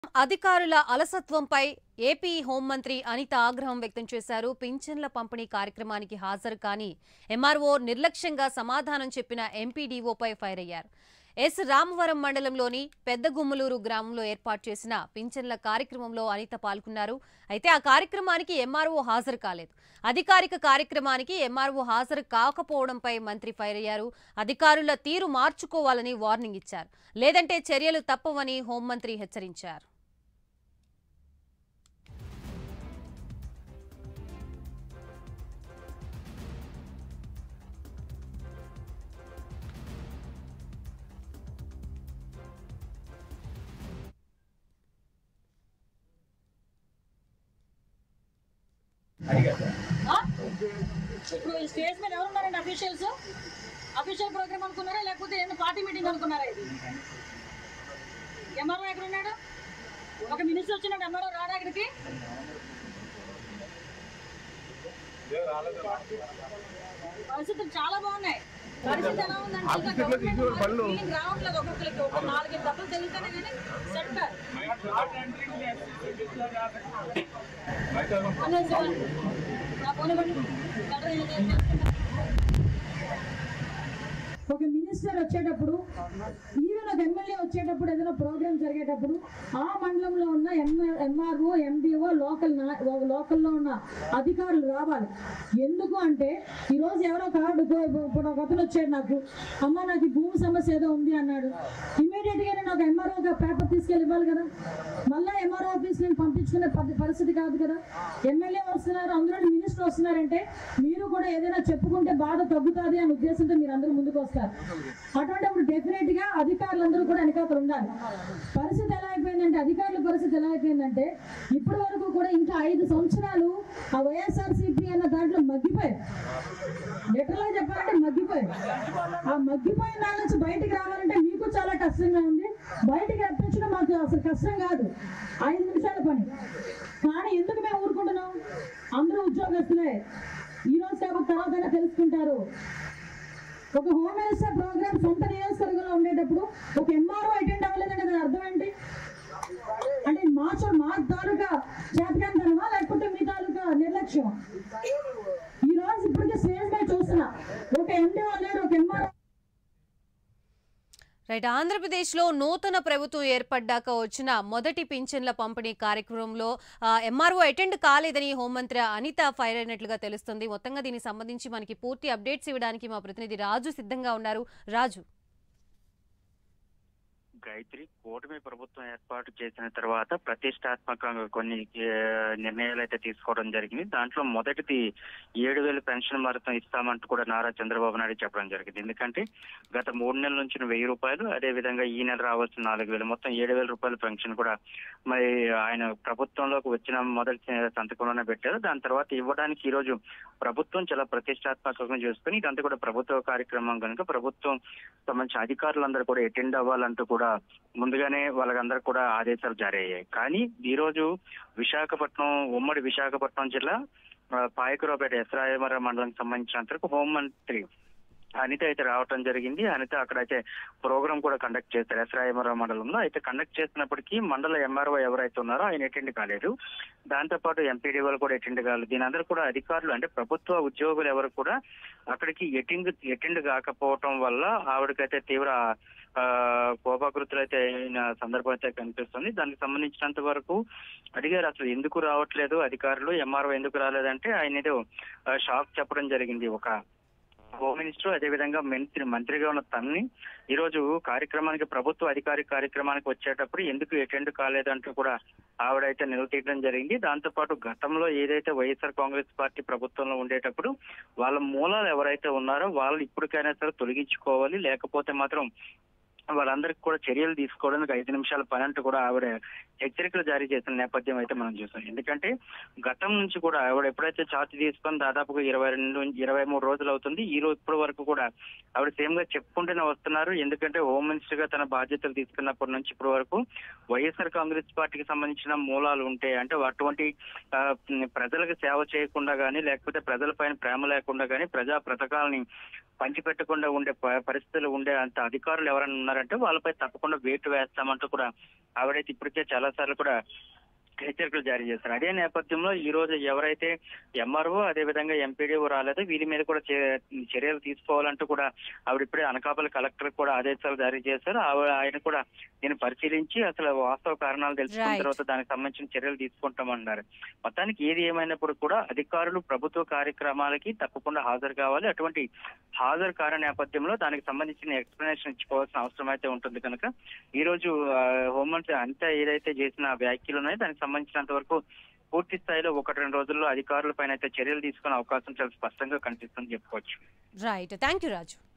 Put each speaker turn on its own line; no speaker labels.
అధికారుల అలసత్వంపై ఏపీ హోంమంత్రి అనిత ఆగ్రహం వ్యక్తం చేశారు పింఛన్ల పంపిణీ కార్యక్రమానికి హాజరు కాని ఎంఆర్ఓ నిర్లక్ష్యంగా సమాధానం చెప్పిన ఎంపీడీఓపై ఫైర్ అయ్యారు ఎస్ రామవరం మండలంలోని పెద్దగుమ్మలూరు గ్రామంలో ఏర్పాటు చేసిన పింఛన్ల కార్యక్రమంలో అనిత పాల్గొన్నారు అయితే ఆ కార్యక్రమానికి ఎంఆర్ఓ హాజరు కాలేదు అధికారిక కార్యక్రమానికి ఎంఆర్ఓ హాజరు కాకపోవడంపై మంత్రి ఫైర్ అయ్యారు అధికారుల తీరు మార్చుకోవాలని వార్నింగ్ ఇచ్చారు లేదంటే చర్యలు తప్పవని హోంమంత్రి హెచ్చరించారు
ఆ? ఇప్పుడు ఈ స్టేజ్ మీద ఎవరు ఉన్నారండి అఫీషియల్స్ అఫీషియల్ ప్రోగ్రామ్ అనుకున్నారా లేకపోతే ఏంటి పార్టీ మీటింగ్ అనుకున్నారా ఇది ఎంఆర్ఓ ఎక్కడ ఉన్నాడు ఒక మినిస్టర్ వచ్చినాడు ఎంఆర్ఓ రాడా ఇక్కడికి పరిస్థితులు చాలా బాగున్నాయి పరిస్థితి ఎలా ఉందంటే ఇంకా గవర్నమెంట్ ఫీలింగ్ రావట్లేదు ఒక్కొక్కరికి ఒక నాలుగైదు దెబ్బలు తెలియకనే కానీ సెట్ కాదు అనేసి నా ఫోన్ ఇవ్వండి లెటర్ ఏం చేస్తున్నా? ఒక మినిస్టర్ వచ్చేటప్పుడు ఈవెన్ ఒక ఎమ్మెల్యే వచ్చేటప్పుడు ఏదైనా ప్రోగ్రామ్ జరిగేటప్పుడు ఆ మండలంలో ఉన్న ఎంఆర్ఓ ఎండిఓ లోకల్ లోకల్లో ఉన్న అధికారులు రావాలి ఎందుకు అంటే ఈరోజు ఎవరో కార్డు ఇప్పుడు ఒక అతను వచ్చాడు నాకు అమ్మ నాకు ఈ భూమి సమస్య ఏదో ఉంది అన్నాడు ఇమీడియట్ గా నేను ఒక ఎంఆర్ఓ పేపర్ తీసుకెళ్ళి ఇవ్వాలి కదా మళ్ళీ ఎంఆర్ఓ ఆఫీస్ నేను పంపించుకునే పద్ధ- పరిస్థితి కాదు కదా ఎమ్మెల్యే వస్తున్నారు అందులో మినిస్టర్ వస్తున్నారంటే మీరు కూడా ఏదైనా చెప్పుకుంటే బాధ తగ్గుతుంది అనే ఉద్దేశంతో మీరు అందరూ ముందుకు వస్తారు అటువంటిప్పుడు డెఫినెట్ గా అధికారులందరూ కూడా వెనకాతలు ఉండాలి పరిస్థితి ఎలా అయిపోయిందంటే అధికారుల పరిస్థితి ఎలా అయిపోయిందంటే ఇప్పటి వరకు కూడా ఇంకా ఐదు సంవత్సరాలు ఆ వైఎస్ఆర్సీపీ అన్న దాంట్లో మగ్గిపోయారు లిటరల్ గా చెప్పాలంటే మగ్గిపోయారు ఆ మగ్గిపోయిన దాని నుంచి బయటికి రావాలంటే మీకు చాలా కష్టంగా ఉంది బయటికి రప్పించడం మాకు అసలు కష్టం కాదు ఐదు నిమిషాల పని కానీ ఎందుకు మేము ఊరుకుంటున్నాం అందరూ ఉద్యోగస్తులే ఈ రోజు కాబట్టి తర్వాత తెలుసుకుంటారు ఒక హోమ్ మినిస్టర్ ప్రోగ్రామ్ సొంత నియోజకవర్గంలో ఉండేటప్పుడు ఒక ఎంఆర్ఓ అటెండ్ అవ్వలేదంటే దాని అర్థం ఏంటి అంటే మా చో- మా తాలూకా చేతకంతనమా లేకపోతే మీ తాలూకా నిర్లక్ష్యం ఈ రోజు ఇప్పటికే స్టేజ్ మీద చూస్తున్నా ఒక ఎండిఓ లేరు ఒక ఎంఆర్ఓ
రైట్ ఆంధ్రప్రదేశ్లో నూతన ప్రభుత్వం ఏర్పడ్డాక వచ్చిన మొదటి పింఛన్ల పంపిణీ కార్యక్రమంలో ఎంఆర్ఓ అటెండ్ కాలేదని హోంమంత్రి అనిత ఫైర్ అయినట్లుగా తెలుస్తుంది మొత్తంగా దీనికి సంబంధించి మనకి పూర్తి అప్డేట్స్ ఇవ్వడానికి మా ప్రతినిధి రాజు సిద్ధంగా ఉన్నారు రాజు
గాయత్రి కూటమి ప్రభుత్వం ఏర్పాటు చేసిన తర్వాత ప్రతిష్టాత్మకంగా కొన్ని ఏ, నిర్ణయాలు అయితే తీసుకోవడం జరిగింది దాంట్లో మొదటిది ఏడు వేలు పెన్షన్ మొత్తం ఇస్తామంటూ కూడా నారా చంద్రబాబు నాయుడు చెప్పడం జరిగింది ఎందుకంటే గత మూడు నెలల నుంచి వెయ్యి రూపాయలు అదే విధంగా ఈ నెల రావాల్సిన నాలుగు వేలు మొత్తం ఏడు వేల రూపాయల పెన్షన్ కూడా మరి ఆయన ప్రభుత్వంలోకి వచ్చిన మొదటి సంతకంలోనే పెట్టారు దాని తర్వాత ఇవ్వడానికి ఈ రోజు ప్రభుత్వం చాలా ప్రతిష్టాత్మకంగా చేసుకుని ఇదంతా కూడా ప్రభుత్వ కార్యక్రమం కనుక ప్రభుత్వం సంబంధించిన అధికారులందరూ కూడా అటెండ్ అవ్వాలంటూ కూడా ముందుగానే వాళ్ళకందరూ కూడా ఆదేశాలు జారీ అయ్యాయి కానీ ఈ రోజు విశాఖపట్నం ఉమ్మడి విశాఖపట్నం జిల్లా ఆ, పాయకురావుపేట ఎస్రాయమర మండలానికి సంబంధించినంత హోంమంత్రి అనిత అయితే రావటం జరిగింది అనిత అక్కడైతే ప్రోగ్రామ్ కూడా కండక్ట్ చేస్తారు ఎస్రాయమర మండలంలో అయితే కండక్ట్ చేసినప్పటికీ మండల ఎంఆర్ఓ ఎవరైతే ఉన్నారో ఆయన అటెండ్ కాలేదు దాంతో పాటు ఎంపీడీ వాళ్ళు కూడా అటెండ్ కాలేదు దీని అందరూ కూడా అధికారులు అంటే ప్రభుత్వ ఉద్యోగులు ఎవరు కూడా అక్కడికి అటెండ్ అటెండ్ కాకపోవటం వల్ల ఆవిడకైతే తీవ్ర ఆ, కోపాకృతులు అయితే అయిన సందర్భం అయితే కనిపిస్తుంది దానికి సంబంధించినంత వరకు అడిగారు అసలు ఎందుకు రావట్లేదు అధికారులు ఎంఆర్ఓ ఎందుకు రాలేదంటే ఆయన ఏదో ఆ, షాక్ చెప్పడం జరిగింది ఒక హోమ్ మినిస్టర్ అదే విధంగా మంత్రి మంత్రిగా ఉన్న తన్ని ఈ రోజు కార్యక్రమానికి ప్రభుత్వ అధికారి కార్యక్రమానికి వచ్చేటప్పుడు ఎందుకు అటెండ్ కాలేదంటూ కూడా ఆవిడైతే నిలదీయడం జరిగింది దాంతో పాటు గతంలో ఏదైతే వైఎస్ఆర్ కాంగ్రెస్ పార్టీ ప్రభుత్వంలో ఉండేటప్పుడు వాళ్ళ మూలాలు ఎవరైతే ఉన్నారో వాళ్ళు ఇప్పటికైనా సరే తొలగించుకోవాలి లేకపోతే మాత్రం వాళ్ళందరికీ కూడా చర్యలు తీసుకోవడానికి ఐదు నిమిషాల పని అంటూ కూడా ఆవిడ హెచ్చరికలు జారీ చేసిన నేపథ్యం అయితే మనం చూసాం ఎందుకంటే గతం నుంచి కూడా ఆవిడ ఎప్పుడైతే ఛార్జ్ తీసుకొని దాదాపుగా ఇరవై రెండు ఇరవై మూడు రోజులు అవుతుంది ఈ రోజు ఇప్పటి వరకు కూడా ఆవిడ సేమ్ గా చెప్పుకుంటూనే వస్తున్నారు ఎందుకంటే హోమ్ మినిస్టర్ గా తన బాధ్యతలు తీసుకున్నప్పటి నుంచి ఇప్పటి వరకు వైఎస్ఆర్ కాంగ్రెస్ పార్టీకి సంబంధించిన మూలాలు ఉంటే అంటే అటువంటి ఆ, ప్రజలకు సేవ చేయకుండా గానీ లేకపోతే ప్రజల పైన ప్రేమ లేకుండా గానీ ప్రజా పథకాలని పంచిపెట్టకుండా ఉండే ప- పరిస్థితులు ఉండే అంత అధికారులు ఎవరైనా ఉన్నారంటే వాళ్ళపై తప్పకుండా వేటు వేస్తామంటూ కూడా ఆవిడైతే ఇప్పటికే చాలా చాలా సార్లు కూడా హెచ్చరికలు జారీ చేస్తారు అదే నేపథ్యంలో ఈ రోజు ఎవరైతే ఎంఆర్ఓ అదే విధంగా ఎంపీడీఓ రాలేదో వీరి మీద కూడా చే- చర్యలు తీసుకోవాలంటూ కూడా ఆవిడ ఇప్పుడే అనకాపల్లి కలెక్టర్ కూడా ఆదేశాలు జారీ చేశారు ఆవిడ- ఆయన కూడా దీన్ని పరిశీలించి అసలు వాస్తవ కారణాలు తెలుసుకున్న
Right.
తర్వాత దానికి సంబంధించిన చర్యలు తీసుకుంటామన్నారు మొత్తానికి ఏది ఏమైనప్పుడు కూడా అధికారులు ప్రభుత్వ కార్యక్రమాలకి తప్పకుండా హాజరు కావాలి అటువంటి హాజరు కాని నేపథ్యంలో దానికి సంబంధించిన ఎక్స్ప్లెనేషన్ ఇచ్చుకోవాల్సిన అవసరం అయితే ఉంటుంది కనుక ఈ రోజు ఆ, హోంమంత్రి అంతా ఏదైతే చేసిన వ్యాఖ్యలు ఉన్నాయో దానికి సంబంధించినంత వరకు పూర్తి స్థాయిలో ఒకటి రెండు రోజుల్లో అధికారుల పైన అయితే చర్యలు తీసుకునే అవకాశం చాలా స్పష్టంగా కనిపిస్తుంది చెప్పుకోవచ్చు
రైట్ థ్యాంక్ యూ రాజు